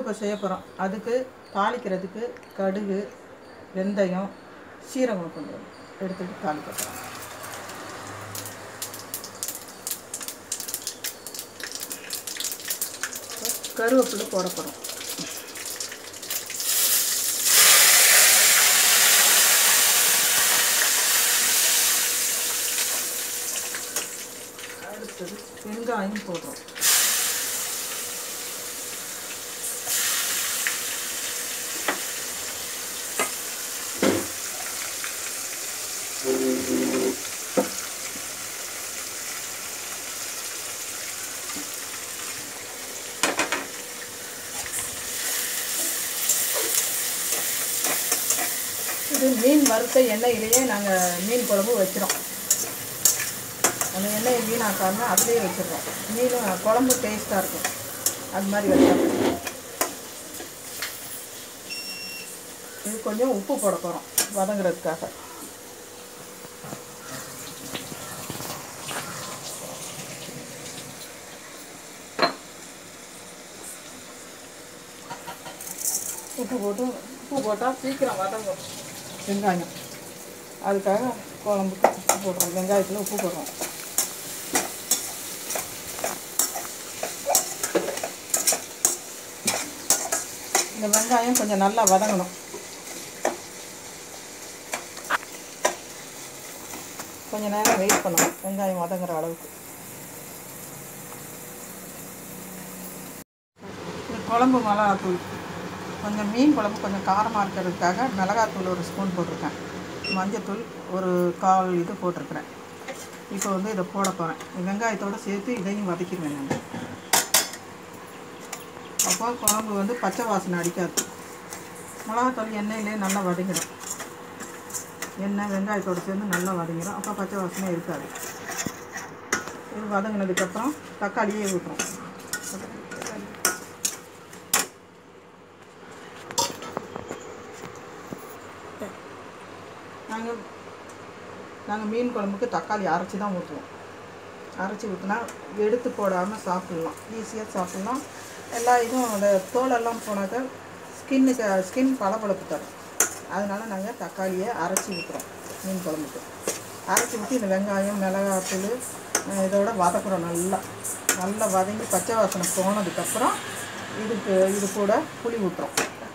இப்போ செய்ய போகிறோம் அதுக்கு தாளிக்கிறதுக்கு கடுகு வெந்தயம் சீரகம் கொஞ்சம் எடுத்துட்டு தாளிக்க போகிறோம் கருவேப்பிலை போட போகிறோம் அடுத்தது வெங்காயம் போடுறோம் இது மீன் வறுத்த எண்ணெயிலேயே நாங்கள் மீன் குழம்பு வைக்கிறோம் அந்த எண்ணெயை வீணாக்காமல் அதுலேயே வச்சிடுறோம் மீனும் குழம்பு டேஸ்ட்டாக இருக்கும் அது மாதிரி வைக்கிறோம் இது கொஞ்சம் உப்பு போட போகிறோம் வதங்குறதுக்காக உப்பு போட்டு உப்பு போட்டால் சீக்கிரம் வதங்கும் வெங்காயம் அதுக்காக குழம்புக்கு உப்பு போடுறோம் வெங்காயத்தில் உப்பு போடுறோம் இந்த வெங்காயம் கொஞ்சம் நல்லா வதங்கணும் கொஞ்ச நேரம் வெயிட் பண்ணணும் வெங்காயம் வதங்குற அளவுக்கு இந்த குழம்பு மிளகாத்தூள் கொஞ்சம் மீன் குழம்பு கொஞ்சம் காரமாக இருக்கிறதுக்காக மிளகாத்தூள் ஒரு ஸ்பூன் போட்டிருக்கேன் மஞ்சத்தூள் ஒரு கால் இது போட்டிருக்கிறேன் இப்போ வந்து இதை போட போகிறேன் வெங்காயத்தோடு சேர்த்து இதையும் வதக்கிடுவேன் நான் அப்போ குழம்பு வந்து பச்சை வாசனை அடிக்காது மிளகாத்தூள் எண்ணெயிலே நல்லா வதங்கிடும் எண்ணெய் வெங்காயத்தோடு சேர்ந்து நல்லா வதங்கிடும் அப்போ பச்சை வாசனை இருக்காது இது வதங்கினதுக்கப்புறம் தக்காளியே ஊற்றுறோம் நாங்கள் நாங்கள் மீன் குழம்புக்கு தக்காளி அரைச்சி தான் ஊற்றுவோம் அரைச்சி ஊற்றினா எடுத்து போடாமல் சாப்பிட்லாம் ஈஸியாக சாப்பிட்லாம் எல்லா இதுவும் அந்த தோலெல்லாம் போனாக்க ஸ்கின்னுக்கு ஸ்கின் பளபளப்பு தரும் அதனால் நாங்கள் தக்காளியை அரைச்சி ஊற்றுறோம் மீன் குழம்புக்கு அரைச்சி ஊற்றி இந்த வெங்காயம் மிளகாத்தூள் அஹ் இதோட வதக்குறோம் நல்லா நல்லா வதங்கி பச்சை வாசனை போனதுக்கப்புறம் இதுக்கு இது கூட புளி ஊற்றுறோம்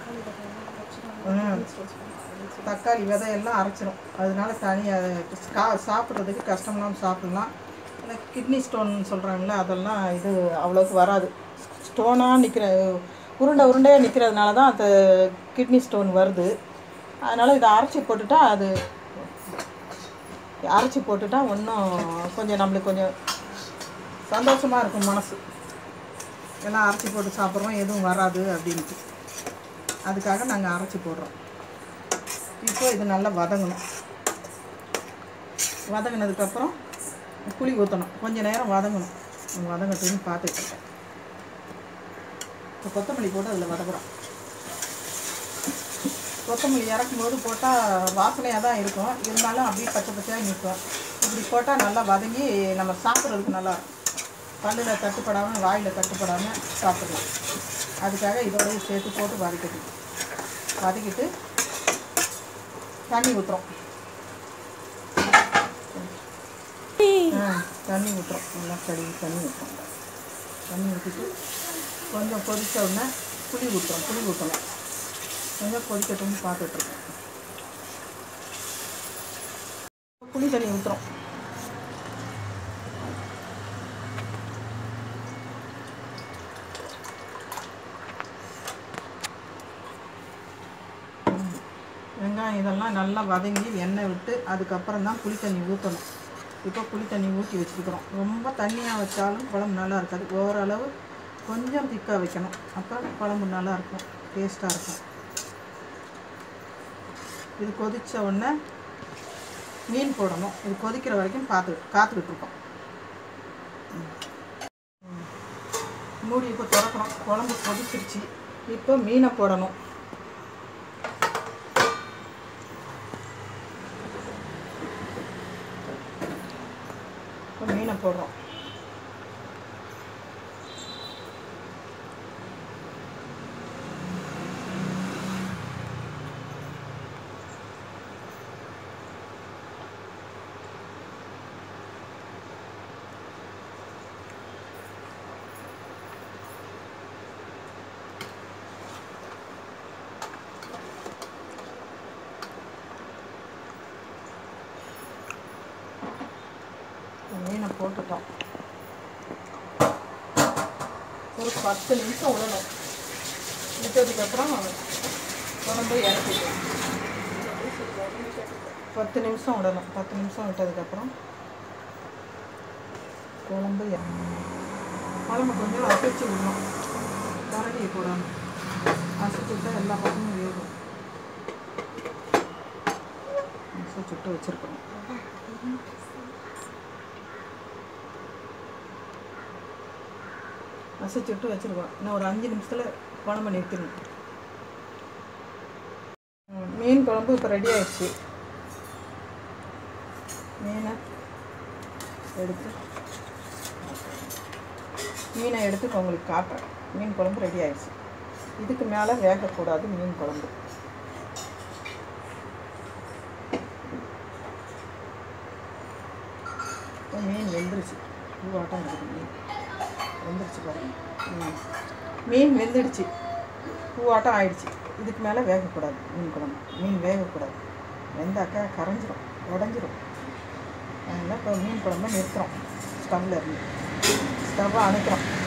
ம் தக்காளி விதையெல்லாம் அரைச்சிரும் அதனால தனியாக கா சாப்பிட்றதுக்கு கஷ்டம்லாம் சாப்பிட்லாம் இந்த கிட்னி ஸ்டோன் சொல்கிறாங்களே அதெல்லாம் இது அவ்வளோக்கு வராது ஸ்டோனாக நிற்கிற உருண்டை உருண்டையாக நிற்கிறதுனால தான் அந்த கிட்னி ஸ்டோன் வருது அதனால் இதை அரைச்சி போட்டுட்டா அது அரைச்சி போட்டுட்டா இன்னும் கொஞ்சம் நம்மளுக்கு கொஞ்சம் சந்தோஷமாக இருக்கும் மனசு எல்லாம் அரைச்சி போட்டு சாப்பிட்றோம் எதுவும் வராது அப்படின்ட்டு அதுக்காக நாங்கள் அரைச்சி போடுறோம் இப்போ இது நல்லா வதங்கணும் வதங்கினதுக்கப்புறம் புளி ஊற்றணும் கொஞ்ச நேரம் வதங்கணும் வதங்கட்டுன்னு பார்த்துட்டு இருக்கேன் இப்போ கொத்தமல்லி போட்டு அதில் வதக்குறோம் கொத்தமல்லி இறக்கும் போது போட்டால் வாசனையாக தான் இருக்கும் இருந்தாலும் அப்படியே பச்சை பச்சையாக நிற்கும் இப்படி போட்டால் நல்லா வதங்கி நம்ம சாப்பிட்றதுக்கு நல்லா இருக்கும் பல்லில் தட்டுப்படாமல் வாயில் தட்டுப்படாமல் சாப்பிடலாம் அதுக்காக இதோடய சேர்த்து போட்டு வதக்கிட்டு வதக்கிட்டு தண்ணி ஊற்றுறோம் ஆ தண்ணி ஊற்றுறோம் நல்லா கழுவி தண்ணி ஊற்றுறோம் தண்ணி ஊற்றிட்டு கொஞ்சம் கொதித்த உடனே புளி ஊற்றுறோம் புளி ஊற்றணும் கொஞ்சம் கொதிக்கட்டும்னு பார்த்துட்ருக்கோம் புளி தண்ணி ஊற்றுறோம் வெங்காயம் இதெல்லாம் நல்லா வதங்கி எண்ணெய் விட்டு அதுக்கப்புறம் தான் புளி தண்ணி ஊற்றணும் இப்போ புளி தண்ணி ஊற்றி வச்சுருக்குறோம் ரொம்ப தண்ணியாக வச்சாலும் குழம்பு நல்லா இருக்காது ஓரளவு கொஞ்சம் திக்காக வைக்கணும் அப்போ குழம்பு நல்லா இருக்கும் டேஸ்ட்டாக இருக்கும் இது கொதித்த உடனே மீன் போடணும் இது கொதிக்கிற வரைக்கும் பார்த்து காத்துக்கிட்டு இருக்கோம் ம். ம். மூடி இப்போ திறக்கிறோம் குழம்பு கொதிச்சிருச்சு இப்போ மீனை போடணும் இப்போ மீனை போடுறோம் மீனை போட்டுட்டோம் ஒரு பத்து நிமிஷம் விடணும் விட்டதுக்கப்புறம் குழம்பு இறக்கிக்கலாம் பத்து நிமிஷம் விடணும் பத்து நிமிஷம் விட்டதுக்கப்புறம் குழம்பு இறக்கணும் குழம்பு கொஞ்சம் அசைச்சு விடணும் கரண்டியை போடணும் அசைச்சு விட்டால் எல்லா பக்கமும் வேகும் அசைச்சு விட்டு வச்சுருக்கணும் அசைச்சு விட்டு வச்சுருக்கோம் இன்னும் ஒரு அஞ்சு நிமிஷத்தில் குழம்பு நிறுத்திடணும் ம், மீன் குழம்பு இப்போ ரெடி ஆயிடுச்சு மீனை எடுத்து மீனை எடுத்து இப்ப உங்களுக்கு காட்டுறேன் மீன் குழம்பு ரெடி ஆயிடுச்சு இதுக்கு மேலே வேகக்கூடாது மீன் குழம்பு இப்ப மீன் வெந்துருச்சு பூவாட்டம் இருக்குது மீன் வெந்துருச்சு பாருங்க ம். மீன் வெந்துடுச்சு பூவாட்டம் ஆயிடுச்சு இதுக்கு மேலே வேகக்கூடாது மீன் குழம்பு மீன் வேகக்கூடாது வெந்தாக்கா கரைஞ்சிரும் உடஞ்சிரும் அதனால் இப்போ மீன் குழம்பு நிறுத்துகிறோம் ஸ்டவ்வில் இருந்து ஸ்டவ்வை அணைக்கிறோம்